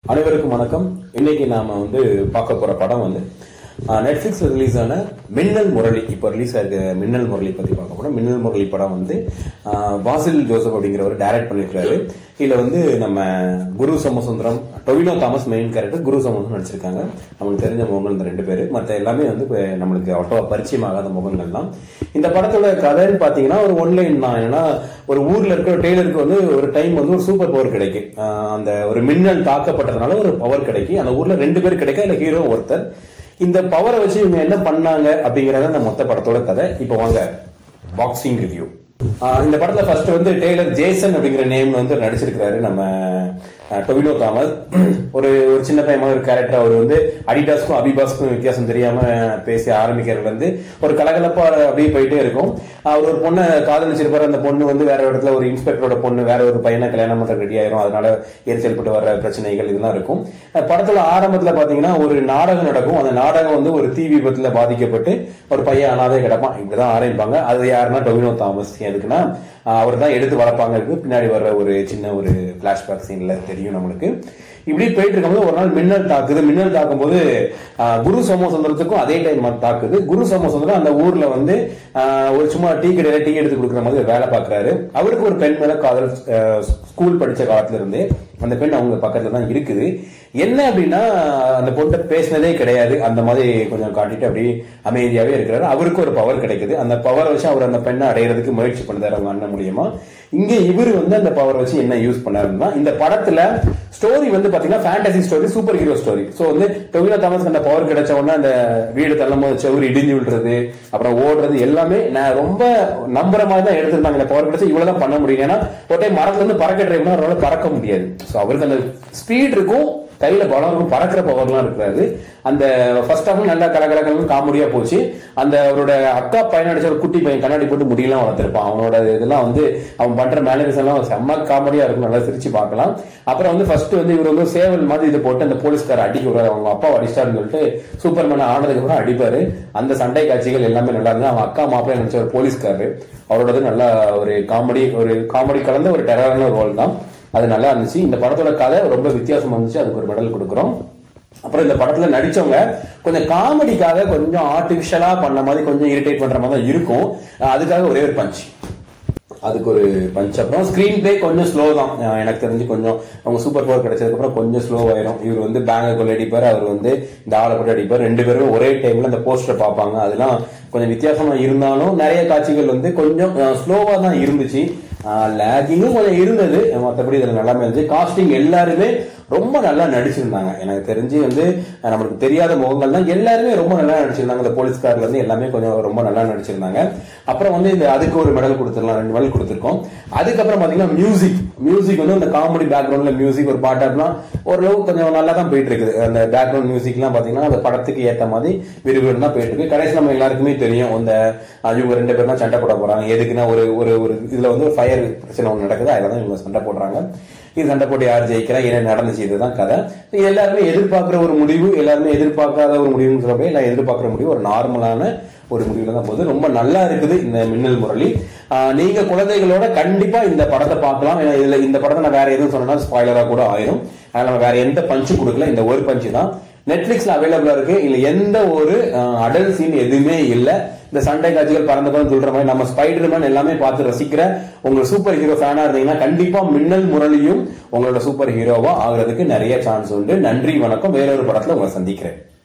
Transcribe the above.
அனைவருக்கும் வணக்கம் இன்னைக்கு நாம வந்து பார்க்க போற படம் வந்து நெட்ஃபிளிக்ஸ் ரிலீஸ் ஆன மின்னல் முரளி இப்போ ரிலீஸ் ஆயிருக்க மின்னல் முரளி பத்தி பார்க்க போறோம் மின்னல் முரளி படம் வந்து ஆஹ், பாசில் ஜோசப் அப்படிங்கிறவர் டைரக்ட் பண்ணிருக்காரு இதுல வந்து நம்ம குரு சோமசுந்தரம் டொவினோ தாமஸ் மெயின் கேரக்டர் குரு சோமசுந்தரம் நடிச்சிருக்காங்க நமக்கு தெரிஞ்ச முகங்கள் இந்த ரெண்டு பேரு மற்ற எல்லாமே வந்து இப்ப நம்மளுக்கு அவ்வளோ பரிச்சயமாகாத முகங்கள் தான் இந்த படத்தோட கதைன்னு பாத்தீங்கன்னா ஒரு ஒன்லைன் தான் ஏன்னா ஒரு ஊர்ல இருக்க ஒரு டெய்லருக்கு வந்து ஒரு டைம் வந்து ஒரு சூப்பர் பவர் கிடைக்கும் ஆஹ் அந்த ஒரு மின்னல் தாக்கப்பட்டதுனால ஒரு பவர் கிடைக்கும் அந்த ஊர்ல ரெண்டு பேர் கிடைக்க இல்ல ஹீரோ ஒருத்தர் இந்த பவரை வச்சு இவங்க என்ன பண்ணாங்க அப்படிங்கறத அந்த மொத்த படத்தோட கதை இப்போ வாங்க பாக்ஸிங் ரிவ்யூ இந்த படத்துல ஃபர்ஸ்ட் வந்து டெய்லர் ஜேசன் அப்படிங்கிற நேம் வந்து நடிச்சிருக்காரு நம்ம அஹ், டொவினோ தாமஸ் ஒரு ஒரு சின்ன பையன் ஒரு கேரக்டர் அவர் வந்து அடிடாஸ்க்கும் அபிபாஸ்க்கும் வித்தியாசம் தெரியாம பேசி ஆரம்பிக்கிறதுல இருந்து ஒரு கலகலப்பா அப்படியே போயிட்டே இருக்கும் அவர் ஒரு பொண்ணை காதலிச்சிருப்பாரு அந்த பொண்ணு வந்து வேற இடத்துல ஒரு இன்ஸ்பெக்டரோட பொண்ணு வேற ஒரு பையனை கல்யாணம் பண்ற ரெடி ஆயிரும் அதனால எரிச்சல் பட்டு வர பிரச்சனைகள் இதெல்லாம் இருக்கும் அஹ், படத்துல ஆரம்பத்துல பாத்தீங்கன்னா ஒரு நாடகம் நடக்கும் அந்த நாடகம் வந்து ஒரு தீ விபத்துல பாதிக்கப்பட்டு ஒரு பையன் அனாதை கிடப்பான் இப்படிதான் ஆரம்பிப்பாங்க அது யாருன்னா டொவினோ தாமஸ் எதுக்குன்னா அவர் தான் எடுத்து வளர்ப்பாங்க இருக்கு பின்னாடி வர்ற ஒரு சின்ன ஒரு பிளாஷ்பேக் சீன்ல தெரியும் நம்மளுக்கு இப்படி போயிட்டு இருக்கும்போது ஒரு நாள் மின்னல் தாக்குது மின்னல் தாக்கும் போது ஆஹ், குரு சோமசுந்தரத்துக்கும் அதே டைம் தாக்குது குரு சோமசுந்தரம் அந்த ஊர்ல வந்து ஆஹ், ஒரு சும்மா டீ கடையில டீ எடுத்து கொடுக்குற மாதிரி ஒரு வேலை பார்க்கறாரு அவருக்கு ஒரு பெண் மேல காதல் ஆஹ், ஸ்கூல் படிச்ச காலத்துல இருந்தே அந்த பெண் அவங்க பக்கத்துல தான் இருக்குது என்ன அப்படின்னா அந்த பொண்ணை பேசினதே கிடையாது அந்த மாதிரி கொஞ்சம் காட்டிட்டு அப்படியே அமைதியாவே இருக்கிறாரு அவருக்கு ஒரு பவர் கிடைக்குது அந்த பவர் வச்சு அவர் அந்த பெண்ணை அடையிறதுக்கு முயற்சி பண்ணுறாரு அவங்க அண்ணன் மூலியமா இங்க இவர் வந்து அந்த பவர் வச்சு என்ன யூஸ் பண்ணாருன்னா இந்த படத்துல ஸ்டோரி வந்து பாத்தீங்கன்னா fantasy story super hero story so வந்து டொவினோ தாமஸ் அந்த பவர் கிடைச்ச உடனே அந்த வீடு தள்ளும் போது செவுரு இடிஞ்சு விழுறது அப்புறம் ஓடுறது எல்லாமே நான் ரொம்ப நம்புற மாதிரி தான் எடுத்திருந்தாங்க இந்த பவர் கிடைச்சா இவ்வளவுதான் பண்ண முடியும் ஏன்னா ஒரு டைம் மரத்துல இருந்து பறக்க ட்ரை பண்ணா அவரால் பறக்க முடியாது சோ அவருக்கு அந்த ஸ்பீட் இருக்கும் கையில பலம் இருக்கும் பறக்கிற பவர்லாம் இருக்காது அந்த ஃபர்ஸ்ட் ஹாஃப் நல்லா கலகலகலன்னு காமெடியா போச்சு அந்த அவரோட அக்கா பையன் அடிச்ச ஒரு குட்டி பையன் கண்ணாடி போட்டு முடியெல்லாம் வளர்த்திருப்பான் அவனோட இதெல்லாம் வந்து அவன் பண்ற மேனரிஸ் எல்லாம் செம்ம காமெடியா இருக்கும் நல்லா சிரிச்சு பார்க்கலாம் அப்புறம் வந்து ஃபர்ஸ்ட் வந்து இவர் வந்து சேவல் மாதிரி இது போட்டு அந்த போலீஸ்கார அடிக்க விடுறாரு அவங்க அப்பா அடிச்சிட்டாருன்னு சொல்லிட்டு சூப்பர்மேன் ஆனதுக்கு அப்புறம் அடிப்பாரு அந்த சண்டை காட்சிகள் எல்லாமே நல்லா இருந்து அவன் அக்கா மாப்பிள்ளை நினைச்ச ஒரு போலீஸ்காரரு அவரோடது நல்லா ஒரு காமெடி ஒரு காமெடி கலந்த ஒரு டெரரான ரோல் தான் அது நல்லா இருந்துச்சு இந்த படத்தோட கதை ரொம்ப வித்தியாசமா இருந்துச்சு அதுக்கு ஒரு மெடல் கொடுக்குறோம் அப்புறம் இந்த படத்துல நடிச்சவங்க கொஞ்சம் காமெடிக்காக கொஞ்சம் ஆர்டிபிஷியலா பண்ண மாதிரி கொஞ்சம் இரிட்டேட் பண்ற மாதிரி தான் இருக்கும் அஹ் அதுக்காக ஒரே ஒரு பஞ்ச் அதுக்கு ஒரு பஞ்ச் அப்புறம் ஸ்கிரீன் பிளே கொஞ்சம் ஸ்லோ தான் அஹ் எனக்கு தெரிஞ்சு கொஞ்சம் அவங்க சூப்பர் பவர் கிடைச்சதுக்கு அப்புறம் கொஞ்சம் ஸ்லோ ஆயிரும் இவர் வந்து பேங்க கொள்ள அடிப்பார் அவர் வந்து இந்த ஆளை போட்டு அடிப்பார் ரெண்டு பேரும் ஒரே டைம்ல அந்த போஸ்டர் பார்ப்பாங்க அதெல்லாம் கொஞ்சம் வித்தியாசமா இருந்தாலும் நிறைய காட்சிகள் வந்து கொஞ்சம் ஸ்லோவா தான் இருந்துச்சு லேகிங்கும் கொஞ்சம் இருந்தது மற்றபடி இதுல நல்லாமே இருந்துச்சு காஸ்டிங் எல்லாருமே ரொம்ப நல்லா நடிச்சிருந்தாங்க எனக்கு தெரிஞ்சு வந்து அஹ், நம்மளுக்கு தெரியாத முகங்கள் தான் எல்லாருமே ரொம்ப நல்லா நடிச்சிருந்தாங்க இந்த போலீஸ்கார்ல இருந்து எல்லாமே கொஞ்சம் ரொம்ப நல்லா நடிச்சிருந்தாங்க அப்புறம் வந்து இந்த அதுக்கு ஒரு மெடல் கொடுத்துடலாம் ரெண்டு மெடல் கொடுத்துருக்கோம் அதுக்கப்புறம் பாத்தீங்கன்னா மியூசிக் மியூசிக் வந்து அந்த காமெடி பேக்ரவுண்ட்ல மியூசிக் ஒரு பாட்டாட்லாம் ஓரளவு கொஞ்சம் நல்லா தான் போயிட்டு இருக்குது அந்த பேக்ரவுண்ட் மியூசிக்லாம் பாத்தீங்கன்னா அந்த படத்துக்கு ஏத்த மாதிரி விறுவிறு தான் போயிட்டு இருக்கு கடைசி நம்ம எல்லாருக்குமே தெரியும் இந்த அஹ், இவங்க ரெண்டு பேரும் தான் சண்டை போட போறாங்க எதுக்குன்னா ஒரு ஒரு ஒரு இதுல வந்து ஒரு ஃபயர் பிரச்சனை ஒன்று நடக்குது அதில் தான் இவங்க சண்டை போடுறாங்க இது சண்டை போட்டு யார் ஜெயிக்கிறா என்ன நடந்துச்சு இதுதான் கதை இது எல்லாருமே எதிர்பார்க்கிற ஒரு முடிவு எல்லாருமே எதிர்பார்க்காத ஒரு முடிவுன்னு சொல்றப்ப எல்லாம் எதிர்பார்க்கிற முடிவு ஒரு நார்மலான ஒரு முடிவுல தான் போகுது ரொம்ப நல்லா இருக்குது இந்த மின்னல் முரளி ஆஹ் நீங்க குழந்தைகளோட கண்டிப்பா இந்த படத்தை பார்க்கலாம் ஏன்னா இதுல இந்த படத்தை நான் வேற எதுவும் சொன்னா ஸ்பாய்லரா கூட ஆயிரும் அதனால நம்ம வேற எந்த பஞ்சும் கொடுக்கல இந்த ஒரு பஞ்சு தான் நெட்ஃபிளிக்ஸ்ல அவைலபிளா இருக்கு இல்ல எந்த ஒரு அடல் சீன் எதுவுமே இல்ல இந்த சண்டை காட்சிகள் பறந்து பறந்து சொல்ற மாதிரி நம்ம ஸ்பைடர் மேன் எல்லாமே பார்த்து ரசிக்கிற உங்க சூப்பர் ஹீரோ ஃபேனா இருந்தீங்கன்னா கண்டிப்பா மின்னல் முரளியும் உங்களோட சூப்பர் ஹீரோவா ஆகுறதுக்கு நிறைய சான்ஸ் உண்டு நன்றி வணக்கம் வேற ஒரு படத்துல உங்களை சந்திக்கிறேன்